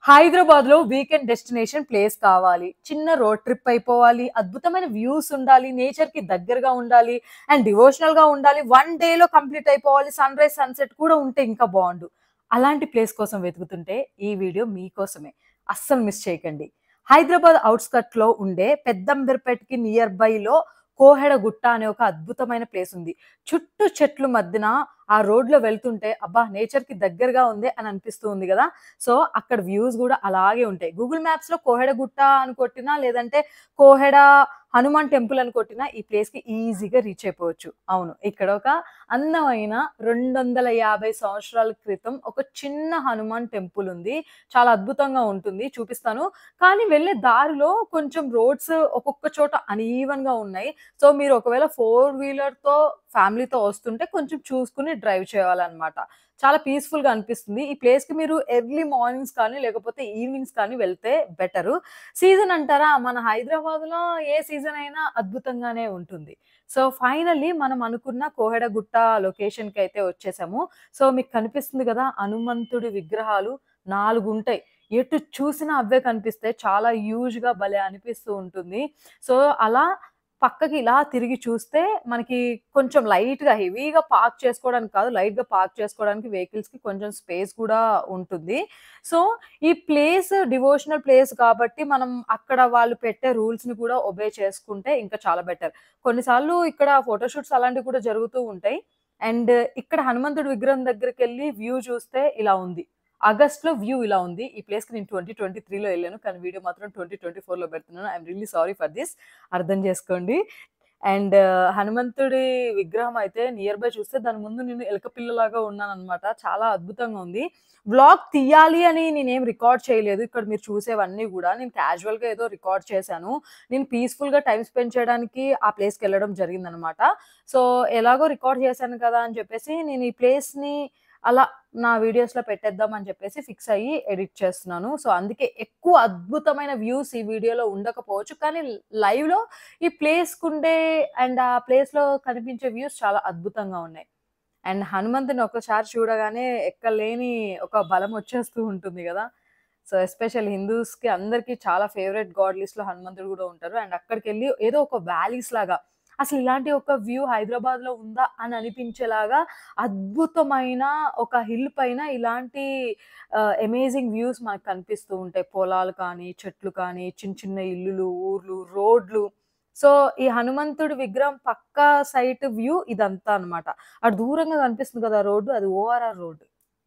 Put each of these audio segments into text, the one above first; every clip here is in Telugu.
హైదరాబాద్ లో వీకెండ్ డెస్టినేషన్ ప్లేస్ కావాలి చిన్న రోడ్ ట్రిప్ అయిపోవాలి అద్భుతమైన వ్యూస్ ఉండాలి నేచర్ కి దగ్గరగా ఉండాలి అండ్ డివోషనల్ గా ఉండాలి వన్ డే లో కంప్లీట్ అయిపోవాలి సన్ రైజ్ సన్సెట్ కూడా ఉంటే ఇంకా బాగుండు అలాంటి ప్లేస్ కోసం వెతుకుతుంటే ఈ వీడియో మీకోసమే అస్సలు మిస్ చేయకండి హైదరాబాద్ అవుట్స్కట్ లో ఉండే పెద్దంబెర్పేట్కి నియర్ బై లో కోహెడ గుట్ట అనే ఒక అద్భుతమైన ప్లేస్ ఉంది చుట్టూ చెట్లు మధ్యన ఆ రోడ్ లో వెళ్తుంటే అబ్బా నేచర్ కి దగ్గరగా ఉంది అని అనిపిస్తూ ఉంది కదా సో అక్కడ వ్యూస్ కూడా అలాగే ఉంటాయి గూగుల్ మ్యాప్స్ లో కోహెడ గుట్ట అని కొట్టినా లేదంటే కోహెడ హనుమాన్ టెంపుల్ అని కొట్టినా ఈ ప్లేస్ కి ఈజీగా రీచ్ అయిపోవచ్చు అవును ఇక్కడ ఒక అందమైన రెండు వందల యాభై సంవత్సరాల క్రితం ఒక చిన్న హనుమాన్ టెంపుల్ ఉంది చాలా అద్భుతంగా ఉంటుంది చూపిస్తాను కానీ వెళ్ళే దారిలో కొంచెం రోడ్స్ ఒక్కొక్క చోట అనీవన్ గా ఉన్నాయి సో మీరు ఒకవేళ ఫోర్ వీలర్ తో ఫ్యామిలీతో వస్తుంటే కొంచెం చూసుకుని డ్రైవ్ చేయాలన్నమాట చాలా పీస్ఫుల్ గా అనిపిస్తుంది ఈ ప్లేస్ కి మీరు ఎర్లీ మార్నింగ్స్ కానీ లేకపోతే ఈవినింగ్స్ కానీ వెళ్తే బెటర్ సీజన్ అంటారా మన హైదరాబాద్ లో ఏ సీజన్ అయినా అద్భుతంగానే ఉంటుంది సో ఫైనల్లీ మనం అనుకున్న కోహెడగుట్ట లొకేషన్ కి అయితే వచ్చేసాము సో మీకు కనిపిస్తుంది కదా హనుమంతుడి విగ్రహాలు నాలుగు ఉంటాయి ఎటు చూసినా అవే కనిపిస్తాయి చాలా హ్యూజ్ గా భలే అనిపిస్తూ ఉంటుంది సో అలా పక్కకి ఇలా తిరిగి చూస్తే మనకి కొంచెం లైట్ గా హెవీగా పార్క్ చేసుకోవడానికి కాదు లైట్ గా పార్క్ చేసుకోవడానికి వెహికల్స్ కి కొంచెం స్పేస్ కూడా ఉంటుంది సో ఈ ప్లేస్ డివోషనల్ ప్లేస్ కాబట్టి మనం అక్కడ వాళ్ళు పెట్టే రూల్స్ ని కూడా ఒబే చేసుకుంటే ఇంకా చాలా బెటర్ కొన్నిసార్లు ఇక్కడ ఫోటోషూట్స్ అలాంటివి కూడా జరుగుతూ ఉంటాయి అండ్ ఇక్కడ హనుమంతుడి విగ్రహం దగ్గరికి వెళ్ళి వ్యూ చూస్తే ఇలా ఉంది ఆగస్ట్ లో వ్యూ ఇలా ఉంది ఈ ప్లేస్ కి నేను ట్వంటీ ట్వంటీ త్రీలో వెళ్ళాను కానీ వీడియో మాత్రం ట్వంటీ ట్వంటీ ఫోర్ లో పెడుతున్నాను I'm really sorry for this అర్థం చేసుకోండి అండ్ హనుమంతుడి విగ్రహం అయితే నియర్ బై చూస్తే దాని ముందు నేను ఎలక పిల్లలాగా ఉన్నాను అనమాట చాలా అద్భుతంగా ఉంది వ్లాగ్ తీయాలి అని నేనేం రికార్డ్ చేయలేదు ఇక్కడ మీరు చూసేవన్నీ కూడా నేను క్యాజువల్ గా ఏదో రికార్డ్ చేశాను నేను పీస్ఫుల్ గా టైం స్పెండ్ చేయడానికి ఆ ప్లేస్కి వెళ్ళడం జరిగిందనమాట సో ఎలాగో రికార్డ్ చేశాను కదా అని చెప్పేసి నేను ఈ ప్లేస్ ని అలా నా వీడియోస్ లో పెట్టేద్దాం అని చెప్పేసి ఫిక్స్ అయ్యి ఎడిట్ చేస్తున్నాను సో అందుకే ఎక్కువ అద్భుతమైన వ్యూస్ ఈ వీడియోలో ఉండకపోవచ్చు కానీ లైవ్ లో ఈ ప్లేస్ కుండే అండ్ ఆ ప్లేస్ లో కనిపించే వ్యూస్ చాలా అద్భుతంగా ఉన్నాయి అండ్ హనుమంతుని ఒకసారి చూడగానే ఎక్కలేని ఒక బలం వచ్చేస్తూ ఉంటుంది కదా సో ఎస్పెషల్ హిందూస్ కి అందరికి చాలా ఫేవరెట్ గాడ్ లిస్ట్ లో హనుమంతుడు కూడా ఉంటారు అండ్ అక్కడికి వెళ్ళి ఏదో ఒక వ్యాలీస్ లాగా అసలు ఇలాంటి ఒక వ్యూ హైదరాబాద్ లో ఉందా అని అనిపించేలాగా అద్భుతమైన ఒక హిల్ పైన ఇలాంటి అమేజింగ్ వ్యూస్ మనకు కనిపిస్తూ ఉంటాయి పొలాలు కానీ చెట్లు కానీ చిన్న చిన్న ఇల్లులు ఊర్లు రోడ్లు సో ఈ హనుమంతుడి విగ్రహం పక్క సైట్ వ్యూ ఇదంతా అన్నమాట అటు దూరంగా కనిపిస్తుంది కదా రోడ్డు అది ఓఆర్ఆర్ రోడ్డు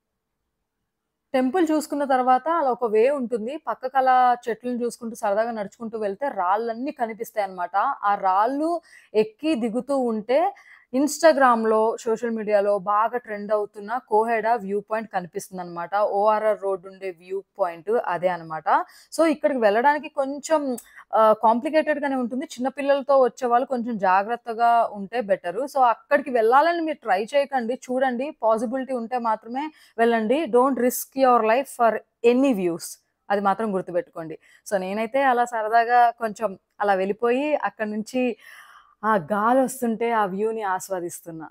టెంపుల్ చూసుకున్న తర్వాత అలా ఒక వే ఉంటుంది పక్కకు అలా చెట్లను చూసుకుంటూ సరదాగా నడుచుకుంటూ వెళ్తే రాళ్ళన్నీ కనిపిస్తాయి అన్నమాట ఆ రాళ్ళు ఎక్కి దిగుతూ ఉంటే ఇన్స్టాగ్రామ్ లో సోషల్ మీడియాలో బాగా ట్రెండ్ అవుతున్న కోహెడ వ్యూ పాయింట్ కనిపిస్తుంది అనమాట ఓఆర్ఆర్ రోడ్ ఉండే వ్యూ పాయింట్ అదే అన్నమాట సో ఇక్కడికి వెళ్ళడానికి కొంచెం కాంప్లికేటెడ్ గానే ఉంటుంది చిన్న పిల్లలతో వచ్చే వాళ్ళు కొంచెం జాగ్రత్తగా ఉంటే బెటర్ సో అక్కడికి వెళ్ళాలని మీరు ట్రై చేయకండి చూడండి పాసిబిలిటీ ఉంటే మాత్రమే వెళ్ళండి don't risk your life for any views అది మాత్రం గుర్తుపెట్టుకోండి సో నేనైతే అలా సరదాగా కొంచెం అలా వెళ్ళిపోయి అక్కడ నుంచి ఆ గాలి వస్తుంటే ఆ వ్యూని ఆస్వాదిస్తున్నా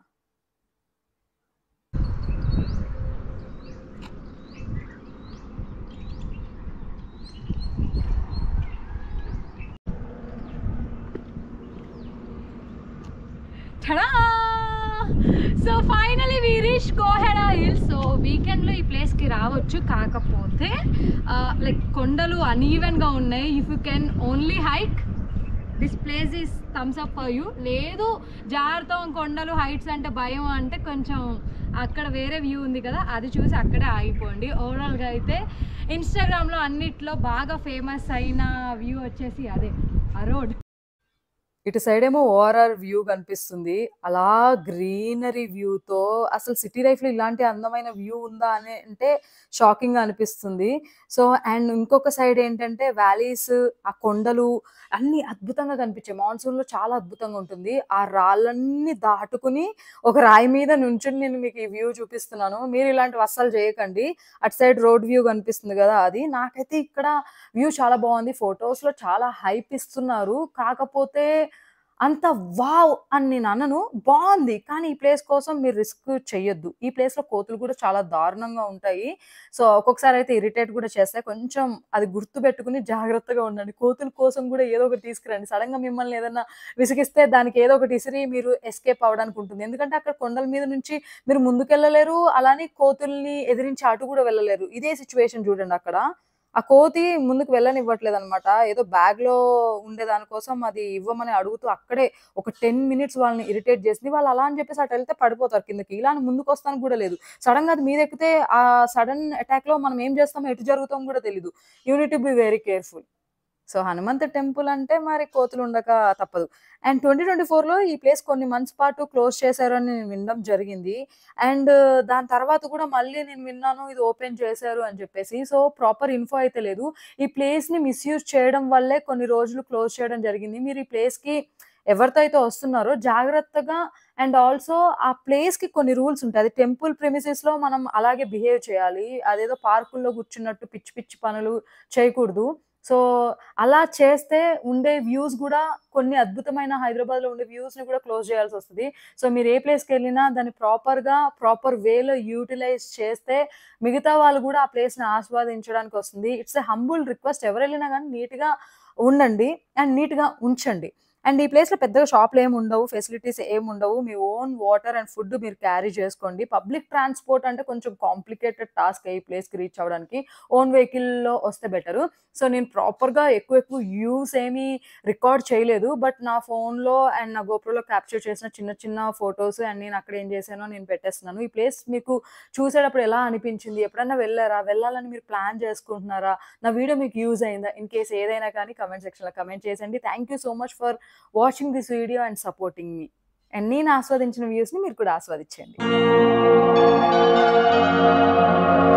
so finally we reach Koheda hill so వీకెండ్లో ఈ ప్లేస్కి రావచ్చు కాకపోతే లైక్ కొండలు అన్ఈవెన్గా ఉన్నాయి if you can only hike this place is thumbs up for you లేదు జాగ్రత్త కొండలు హైట్స్ అంటే భయం అంటే కొంచెం అక్కడ వేరే వ్యూ ఉంది కదా అది చూసి అక్కడే ఆగిపోండి ఓవరాల్గా అయితే ఇన్స్టాగ్రామ్లో అన్నిట్లో బాగా ఫేమస్ అయిన వ్యూ వచ్చేసి అదే ఆ రోడ్ ఇటు సైడ్ ఏమో ఓఆర్ఆర్ వ్యూ కనిపిస్తుంది అలా గ్రీనరీ వ్యూతో అసలు సిటీ లైఫ్ లో ఇలాంటి అందమైన వ్యూ ఉందా అని అంటే షాకింగ్ గా అనిపిస్తుంది సో అండ్ ఇంకొక సైడ్ ఏంటంటే వ్యాలీస్ ఆ కొండలు అన్ని అద్భుతంగా కనిపించాయి మాన్సూన్ లో చాలా అద్భుతంగా ఉంటుంది ఆ రాళ్ళన్నీ దాటుకుని ఒక రాయి మీద నుంచుని నేను మీకు ఈ వ్యూ చూపిస్తున్నాను మీరు ఇలాంటివి అస్సలు చేయకండి అటు సైడ్ రోడ్ వ్యూ కనిపిస్తుంది కదా అది నాకైతే ఇక్కడ వ్యూ చాలా బాగుంది ఫొటోస్ లో చాలా హైప్ ఇస్తున్నారు కాకపోతే అంత వావ్ అని నేను అనను. బావుంది. కానీ ఈ ప్లేస్ కోసం మీరు రిస్క్ చెయ్యొద్దు. ఈ ప్లేస్‌లో కోతులు కూడా చాలా దారుణంగా ఉంటాయి. సో, ఒక్కొక్కసారయితే ఇరిటేట్ కూడా చేస్తాయి. కొంచెం అది గుర్తుపెట్టుకొని జాగ్రత్తగా ఉండండి. కోతుల కోసం కూడా ఏదో ఒకటి తీసుకురండి. సడెన్‌గా మిమ్మల్ని ఏదన్నా విసిగిస్తే దానికి ఏదో ఒకటి ఇసిరి మీరు ఎస్కేప్ అవ్వడానికి ఉంటుంది. ఎందుకంటే అక్కడ కొండల మీద నుంచి మీరు ముందుకెళ్ళలేరు. అలానే కోతుల్ని ఎదిరించి అటు కూడా వెళ్ళలేరు. ఇదే సిట్యుయేషన్ చూడండి అక్కడ. ఆ కోతి ముందుకు వెళ్ళనివ్వట్లేదనమాట. ఏదో బ్యాగ్‌లో ఉండే దాని కోసం అది ఇవ్వమని అడుగుతూ అక్కడే ఒక 10 మినిట్స్ వాళ్ళని ఇరిటేట్ చేసింది. వాళ్ళు అలా అని చెప్పేసి అటెళ్తే పడిపోతారు కిందకి. ఇలా అని ముందుకొస్తానికి కూడా లేదు. సడెన్‌గా అది మీదెక్కితే ఆ సడెన్ అటాక్‌లో మనం ఏం చేస్తామో, ఎటు జరుగుతామో కూడా తెలీదు. You need to be very careful. So, Hanumanth temple అంటే మరి కోతులు ఉండక తప్పదు. అండ్ 2024లో ఈ ప్లేస్ కొన్ని మంత్స్ పాటు క్లోజ్ చేశారని నేను వినడం జరిగింది. అండ్ దాని తర్వాత కూడా మళ్ళీ నేను విన్నాను ఇది ఓపెన్ చేశారు అని చెప్పేసి. సో, ప్రాపర్ ఇన్ఫో అయితే లేదు. ఈ ప్లేస్‌ని మిస్‌యూజ్ చేయడం వల్లే కొన్ని రోజులు క్లోజ్ చేయడం జరిగింది. మీరు ఈ ప్లేస్‌కి ఎవరితో అయితే వస్తున్నారో జాగ్రత్తగా అండ్ ఆల్సో ఆ ప్లేస్‌కి కొన్ని రూల్స్ ఉంటాయి. అది టెంపుల్ ప్రిమిసెస్‌లో మనం అలాగే బిహేవ్ చేయాలి. అదేదో పార్కుల్లో కూర్చున్నట్టు పిచ్చి పిచ్చి పనులు చేయకూడదు. సో, అలా చేస్తే ఉండే వ్యూస్ గూడా కొన్ని అద్భుతమైన హైదరాబాద్‌లో ఉండే వ్యూస్‌ని కూడా క్లోజ్ చేయాల్సొస్తది. సో, మీరు ఏ ప్లేస్‌కెళ్ళినా దాన్ని ప్రాపర్‌గా, ప్రాపర్ వేలో యూటిలైజ్ చేస్తే మిగతా వాళ్ళు కూడా ఆ ప్లేస్‌ని ఆస్వాదించడానికొస్తుంది. ఇట్స్ ఎ హంబుల్ రిక్వెస్ట్ ఎవరెళ్ళినా గానీ నీట్‌గా ఉండండి. అండ్ నీట్‌గా ఉంచండి. అండ్ ఈ ప్లేస్‌లో పెద్దగా షాపులేమి ఉండవు. ఫెసిలిటీస్ ఏముండవు. మీ ఓన్ వాటర్ అండ్ ఫుడ్ మీరు క్యారీ చేసుకోండి. పబ్లిక్ ట్రాన్స్‌పోర్ట్ అంటే కొంచెం కాంప్లికేటెడ్ టాస్కే ఈ ప్లేస్‌కి రీచ్ అవ్వడానికి. ఓన్ వెహికల్‌లో వస్తే బెటరు. సో, నేను ప్రాపర్‌గా ఎక్కువ ఎక్కువ వ్యూస్ ఏమి రికార్డ్ చేయలేదు. బట్ నా ఫోన్‌లో అండ్ నా గోప్రోలో క్యాప్చర్ చేసిన చిన్న చిన్న ఫోటోస్ అండ్ నేను అక్కడ ఏం చేశానో నేను పెట్టేస్తున్నాను. ఈ ప్లేస్ మీకు చూసేటప్పుడు ఎలా అనిపించింది? ఎప్పుడన్నా వెళ్లారా? వెళ్ళాలని మీరు ప్లాన్ చేసుకుంటున్నారా? నా వీడియో మీకు యూజ్ అయిందా? ఇన్ కేస్ ఏదైనా కానీ కామెంట్ సెక్షన్‌లో కామెంట్ చేసేయండి. Thank you so much for watching this video and supporting మీ. అండ్ నేను ఆస్వాదించిన వ్యూస్‌ని మీరు కూడా ఆస్వాదించండి.